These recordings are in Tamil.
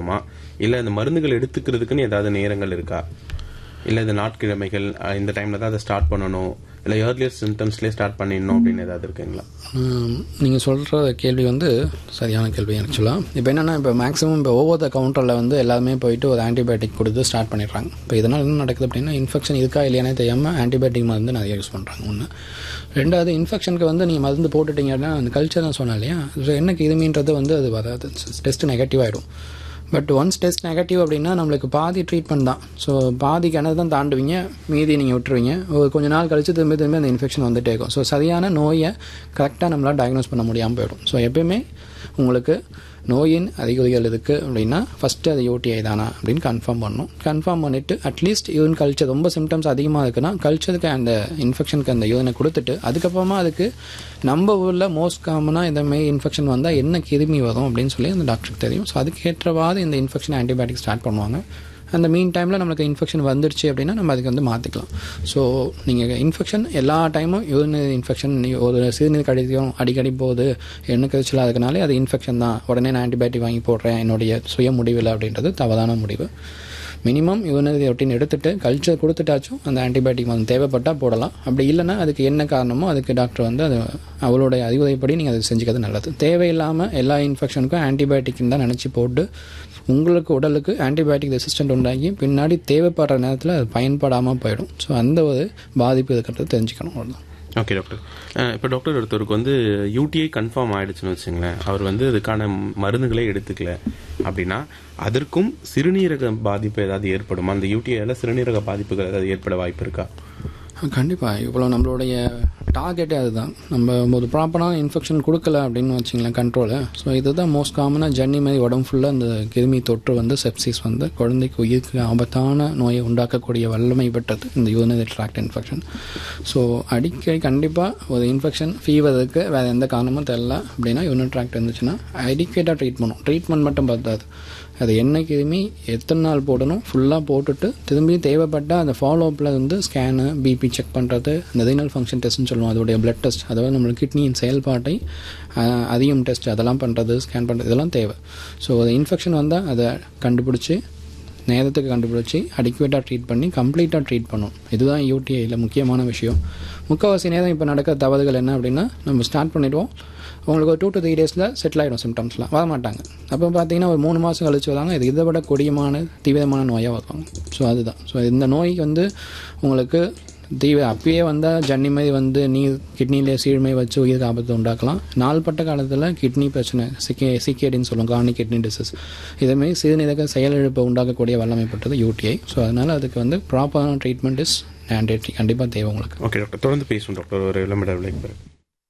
பண்ணணுமா இல்ல இந்த மருந்துகள் எடுத்துக்கிறதுக்குன்னு ஏதாவது நேரங்கள் இருக்கா இல்ல இந்த நாட்கிழமைகள் அஹ், இந்த டைம்ல தான் அதை ஸ்டார்ட் பண்ணணும் இல்ல ஏர்லியர் சிம்டம்ஸ்லேயே ஸ்டார்ட் பண்ணிடணும் அப்படின்னு ஏதாவது இருக்குங்களா நீங்கள் சொல்கிற கேள்வி வந்து சரியான கேள்வி ஆக்சுவலாக இப்போ என்னென்னா இப்போ மேக்ஸிமம் இப்போ ஒவ்வொரு கவுண்டரில் வந்து எல்லாமே போயிட்டு ஒரு ஆன்டிபயோட்டிக் கொடுத்து ஸ்டார்ட் பண்ணிடுறாங்க இப்போ இதனால் என்ன நடக்குது அப்படின்னா இன்ஃபெக்ஷன் இருக்கா இல்லையானே தெரியாமல் ஆன்டிபயோட்டிக் மருந்து நிறைய யூஸ் பண்ணுறாங்க ஒன்று ரெண்டாவது இன்ஃபெக்ஷனுக்கு வந்து நீங்கள் மருந்து போட்டுட்டீங்கன்னா அந்த கல்ச்சர் தான் சொன்னேன் இல்லையா ஸோ என்ன கிருமின்றது வந்து அது வராது டெஸ்ட் நெகட்டிவ் ஆகிடும் பட் ஒன்ஸ் டெஸ்ட் நெகட்டிவ் அப்படின்னா நம்மளுக்கு பாதி ட்ரீட்மெண்ட் தான் ஸோ பாதி கிணறு தான் தாண்டுவீங்க மீதி நீங்கள் விட்டுருவீங்க ஒரு கொஞ்ச நாள் கழிச்சு திரும்பி திரும்பி அந்த இன்ஃபெக்ஷன் வந்துட்டே இருக்கும் ஸோ சரியான நோயை கரெக்டாக நம்மளால் டயக்னோஸ் பண்ண முடியாமல் போயிடும் ஸோ எப்பயுமே உங்களுக்கு நோயின் அறிகுறிகள் இருக்குது அப்படின்னா ஃபஸ்ட்டு அது யூடிஐ தானா அப்படின்னு கன்ஃபார்ம் பண்ணணும் கன்ஃபார்ம் பண்ணிவிட்டு அட்லீஸ்ட் யூரின் கல்ச்சர் ரொம்ப சிம்டம்ஸ் அதிகமாக இருக்குன்னா கல்ச்சருக்கு அந்த இன்ஃபெக்ஷனுக்கு அந்த யூரினை கொடுத்துட்டு அதுக்கப்புறமா அதுக்கு நம்ம ஊரில் மோஸ்ட் காமனாக இந்த மாதிரி இன்ஃபெக்ஷன் வந்தால் என்ன கிருமி வரும் அப்படின்னு சொல்லி அந்த டாக்டருக்கு தெரியும் ஸோ அதுக்கேற்றவாறு இந்த இன்ஃபெக்ஷன் ஆன்டிபயோட்டிக் ஸ்டார்ட் பண்ணுவாங்க அந்த மீன் டைமில் நம்மளுக்கு இன்ஃபெக்ஷன் வந்துடுச்சு அப்படின்னா நம்ம அதுக்கு வந்து மாற்றிக்கலாம் ஸோ நீங்கள் இன்ஃபெக்ஷன் எல்லா டைமும் யூரினரி இன்ஃபெக்ஷன் ஒரு சிறுநீர் கடிதம் அடிக்கடி போகுது என்ன கழிச்சலாக அதுக்குனாலே அது இன்ஃபெக்ஷன் தான் உடனே நான் ஆன்டிபயோட்டிக் வாங்கி போடுறேன் என்னுடைய சுய முடிவில் அப்படின்றது தவறான முடிவு மினிமம் யூரினரி ரொட்டீன் எடுத்துட்டு கல்ச்சர் கொடுத்துட்டாச்சும் அந்த ஆன்டிபயோட்டிக் வந்து தேவைப்பட்டால் போடலாம் அப்படி இல்லைன்னா அதுக்கு என்ன காரணமோ அதுக்கு டாக்டர் வந்து அது அவளுடைய அறிவுரைப்படி நீங்கள் அதை செஞ்சுக்கிறது நல்லது தேவையில்லாமல் எல்லா இன்ஃபெக்ஷனுக்கும் ஆன்டிபயோட்டிக்னு தான் நினச்சி போட்டு உங்களுக்கு உடலுக்கு ஆன்டிபயோட்டிக் ரெசிஸ்டன்ட் உண்டாகி பின்னாடி தேவைப்படுற நேரத்தில் அது பயன்படாமல் போயிடும் ஸோ அந்த ஒரு பாதிப்பு இருக்கிறது தெரிஞ்சுக்கணும் அவ்வளோதான் ஓகே டாக்டர் இப்போ டாக்டர் ஒருத்தருக்கு வந்து யூடிஐ கன்ஃபார்ம் ஆயிடுச்சுன்னு வச்சுங்களேன் அவர் வந்து அதுக்கான மருந்துகளே எடுத்துக்கல அப்படின்னா அதற்கும் சிறுநீரக பாதிப்பு ஏதாவது ஏற்படுமா அந்த யூடிஐல சிறுநீரக பாதிப்புகள் ஏதாவது ஏற்பட வாய்ப்பு இருக்கா கண்டிப்பாக இவ்வளோ நம்மளுடைய டார்கெட்டே அதுதான் நம்ம ஒரு ப்ராப்பரான இன்ஃபெக்ஷன் கொடுக்கல அப்படின்னு வச்சிங்களேன் கண்ட்ரோலு ஸோ இதுதான் மோஸ்ட் காமனாக ஜன்னி மாதிரி உடம்பு ஃபுல்லாக இந்த கிருமி தொற்று வந்து செப்சிஸ் வந்து குழந்தைக்கு உயிருக்கு ஆபத்தான நோயை உண்டாக்கக்கூடிய வல்லமை பெற்றது இந்த யூரினரி ட்ராக்ட் இன்ஃபெக்ஷன் ஸோ அடிக்கடி கண்டிப்பாக ஒரு இன்ஃபெக்ஷன் ஃபீவர் இருக்குது வேறு எந்த காரணமும் தெரில அப்படின்னா யூரினரி ட்ராக்ட் இருந்துச்சுன்னா அடிக்கேட்டாக ட்ரீட் பண்ணும் ட்ரீட்மெண்ட் மட்டும் பார்த்தாது அது என்ன கிருமி எத்தனை நாள் போடணும் ஃபுல்லாக போட்டுட்டு திரும்பி தேவைப்பட்ட அந்த ஃபாலோ அப்பில் வந்து ஸ்கேனு பிபி செக் பண்ணுறது அந்த ரீனல் ஃபங்க்ஷன் டெஸ்ட்னு சொல்லுவோம் அதோடைய பிளட் டெஸ்ட் அதாவது நம்மளுக்கு கிட்னியின் செயல்பாட்டை அஹ், அதிகம் டெஸ்ட் அதெல்லாம் பண்ணுறது ஸ்கேன் பண்ணுறது இதெல்லாம் தேவை ஸோ அது இன்ஃபெக்ஷன் வந்தால் அதை கண்டுபிடிச்சி நேரத்துக்கு கண்டுபிடிச்சி அடிக்குவேட்டாக ட்ரீட் பண்ணி கம்ப்ளீட்டாக ட்ரீட் பண்ணும் இதுதான் யூடிஐயில் முக்கியமான விஷயம் முக்கால்வாசி நேரம் இப்போ நடக்கிற தவறுகள் என்ன அப்படின்னா நம்ம ஸ்டார்ட் பண்ணிடுவோம் உங்களுக்கு ஒரு டூ டு த்ரீ டேஸில் செட்டில் ஆகிடும் சிம்டம்ஸ்லாம் வர மாட்டாங்க அப்போ பார்த்தீங்கன்னா ஒரு மூணு மாதம் கழிச்சு வராங்க இது இதை விட கொடியமான தீவிரமான நோயாக வருவாங்க ஸோ அதுதான் ஸோ இந்த நோய் வந்து உங்களுக்கு தீவிர அப்பயே வந்தால் ஜன்னி மாதிரி வந்து நீர் கிட்னிலே சீழ்மை வச்சு உயிருக்கு ஆபத்து உண்டாக்கலாம் நாள்பட்ட காலத்தில் கிட்னி பிரச்சனை சிக்கே சிக்கேடின்னு சொல்லுவோம் கார்னிக் கிட்னி டிசீஸ் இதேமாரி சிறுநீரக செயலிழப்பை உண்டாக்கக்கூடிய வல்லமைப்பட்டது யூடிஐ ஸோ அதனால் அதுக்கு வந்து ப்ராப்பரான ட்ரீட்மெண்ட் இஸ் மேண்டேட்ரி கண்டிப்பாக தேவை உங்களுக்கு ஓகே டாக்டர் தொடர்ந்து பேசுவோம் டாக்டர் ஒரு விளம்பர விலைக்கு பிறகு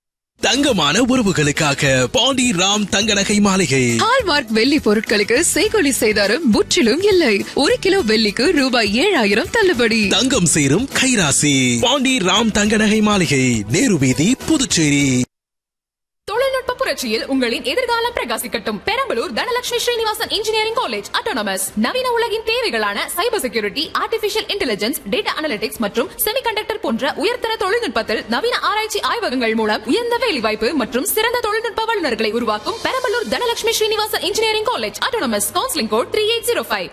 தங்கமான உறவுகளுக்காக பாண்டி ராம் தங்க நகை மாளிகை ஹால்மார்க் வெள்ளி பொருட்களுக்கு செய்கொலி செய்தாரும் முற்றிலும் இல்லை ஒரு கிலோ வெள்ளிக்கு ரூபாய் ஏழாயிரம் தள்ளுபடி தங்கம் சேரும் கைராசி பாண்டி ராம் தங்க நகை மாளிகை நேரு வீதி புதுச்சேரி தொழில்நுட்ப புரட்சியில் உங்களின் எதிர்காலம் பிரகாசிக்கட்டும் Perambalur Dhanalakshmi Srinivasan engineering college autonomous நவீன உலகின் தேவைகளான cyber security artificial intelligence data analytics மற்றும் செமிகண்டக்டர் போன்ற உயர்தர தொழில்நுட்பத்தில் நவீன ஆராய்ச்சி ஆய்வகங்கள் மூலம் உயர்ந்த வேலைவாய்ப்பு மற்றும் சிறந்த தொழில்நுட்ப வல்லுநர்களை உருவாக்கும் Perambalur Dhanalakshmi Srinivasan engineering college autonomous counselling code three eight zero five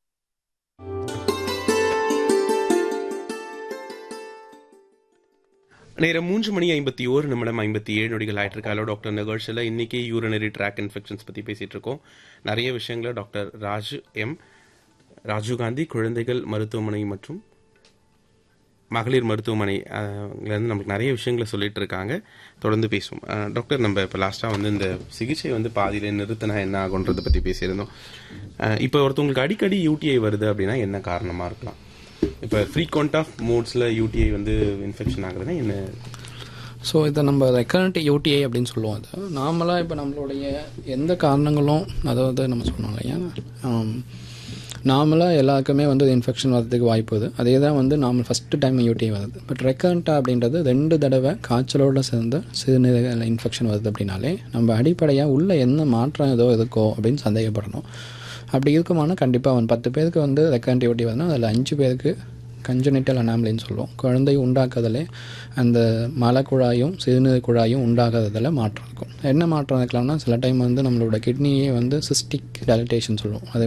நேரம் மூன்று மணி ஐம்பத்தி ஓரு நிமிடம் ஐம்பத்தி ஏழு நொடிகள் ஆயிட்டு இருக்காலோ டாக்டர் நிகழ்ச்சியில் இன்னைக்கு யூரினரி ட்ராக் இன்ஃபெக்ஷன்ஸ் பற்றி பேசிட்டு இருக்கோம் நிறைய விஷயங்களை டாக்டர் ராஜு எம் ராஜீவ்காந்தி குழந்தைகள் மருத்துவமனை மற்றும் மகளிர் மருத்துவமனை அஹ், ல இருந்து நமக்கு நிறைய விஷயங்களை சொல்லிட்டு இருக்காங்க தொடர்ந்து பேசுவோம் அஹ், டாக்டர் நம்ம இப்போ லாஸ்ட்டாக வந்து இந்த சிகிச்சை வந்து பாதியில நிறுத்தினா என்ன ஆகுன்றதை பற்றி பேசியிருந்தோம் அஹ், இப்போ ஒருத்தவங்களுக்கு அடிக்கடி யூடிஐ வருது அப்படின்னா என்ன காரணமாக இருக்கலாம் இப்போ ஃப்ரீக்வெண்ட் ஆஃப் மோட்ஸில் யூடிஐ வந்து இன்ஃபெக்ஷன் ஆகுதுன்னா என்ன ஸோ இதை நம்ம ரெக்கரண்ட் யூடிஐ அப்படின்னு சொல்லுவோம் அது நார்மலாக இப்போ நம்மளுடைய எந்த காரணங்களும் அதாவது நம்ம சொன்னோம் இல்லையா நார்மலாக எல்லாருக்குமே வந்து இன்ஃபெக்ஷன் வரதுக்கு வாய்ப்பு இது அதே தான் வந்து நார்மல் ஃபஸ்ட்டு டைம் யூடிஐ வருது பட் ரெக்கரண்ட்டாக அப்படின்றது ரெண்டு தடவை காய்ச்சலோடு சேர்ந்து சிறுநீரக இன்ஃபெக்ஷன் வருது அப்படின்னாலே நம்ம அடிப்படையாக உள்ள என்ன மாற்றம் ஏதோ இருக்கோ அப்படின்னு சந்தேகப்படணும் அப்படி இருக்குமானா கண்டிப்பாக வந்து பத்து பேருக்கு வந்து ரெக்கரண்ட் யூடி வருதுன்னா அதில் அஞ்சு பேருக்கு கஞ்சனிட்டல் அனாமலின்னு சொல்லுவோம் குழந்தை உண்டாக்குறதுலே அந்த மலக்குழாயும் சிறுநீர் குழாயும் உண்டாகிறதுல மாற்றம் இருக்கும் என்ன மாற்றம் இருக்கலாம்னா சில டைம் வந்து நம்மளோட கிட்னியே வந்து சிஸ்டிக் டெலிட்டேஷன் சொல்லுவோம் அது